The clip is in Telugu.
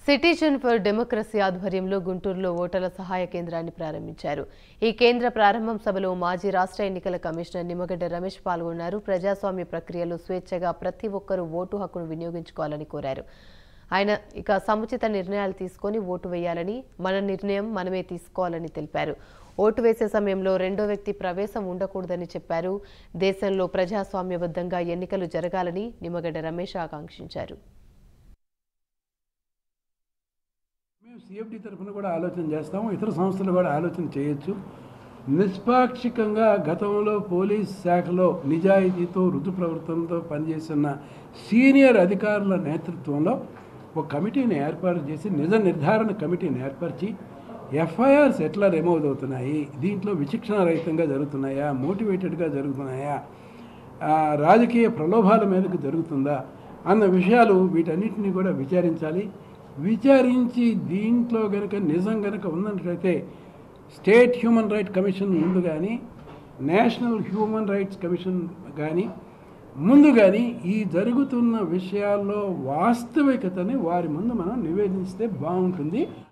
సిటిజన్ ఫర్ డెమోక్రసీ ఆధ్వర్యంలో గుంటూరులో ఓటర్ల సహాయ కేంద్రాన్ని ప్రారంభించారు ఈ కేంద్ర ప్రారంభం సభలో మాజీ రాష్ట్ర ఎన్నికల కమిషనర్ నిమ్మగడ్డ రమేష్ పాల్గొన్నారు ప్రజాస్వామ్య ప్రక్రియలో స్వేచ్ఛగా ప్రతి ఒక్కరూ ఓటు హక్కును వినియోగించుకోవాలని కోరారు ఆయన ఇక సముచిత నిర్ణయాలు తీసుకొని ఓటు వేయాలని మన నిర్ణయం మనమే తీసుకోవాలని తెలిపారు ఓటు వేసే సమయంలో రెండో వ్యక్తి ప్రవేశం ఉండకూడదని చెప్పారు దేశంలో ప్రజాస్వామ్యబద్ధంగా ఎన్నికలు జరగాలని నిమ్మగడ్డ రమేష్ ఆకాంక్షించారు మేము సిఎఫ్డి తరఫున కూడా ఆలోచన చేస్తాము ఇతర సంస్థలు కూడా ఆలోచన చేయొచ్చు నిష్పాక్షికంగా గతంలో పోలీస్ శాఖలో నిజాయితీతో రుజు ప్రవర్తనతో పనిచేస్తున్న సీనియర్ అధికారుల నేతృత్వంలో ఒక కమిటీని ఏర్పాటు చేసి నిజ నిర్ధారణ కమిటీని ఏర్పరిచి ఎఫ్ఐఆర్స్ ఎట్లా రిమూవ్ అవుతున్నాయి దీంట్లో విచక్షణ రహితంగా జరుగుతున్నాయా మోటివేటెడ్గా జరుగుతున్నాయా ఆ, రాజకీయ ప్రలోభాల మీదకు జరుగుతుందా అన్న విషయాలు వీటన్నిటిని కూడా విచారించాలి విచారించి దీంట్లో గనక నిజం గనక ఉన్నట్లయితే స్టేట్ హ్యూమన్ రైట్ కమిషన్ ముందు కానీ నేషనల్ హ్యూమన్ రైట్స్ కమిషన్ కానీ ముందు కానీ ఈ జరుగుతున్న విషయాల్లో వాస్తవికతని వారి ముందు మనం నివేదిస్తే బాగుంటుంది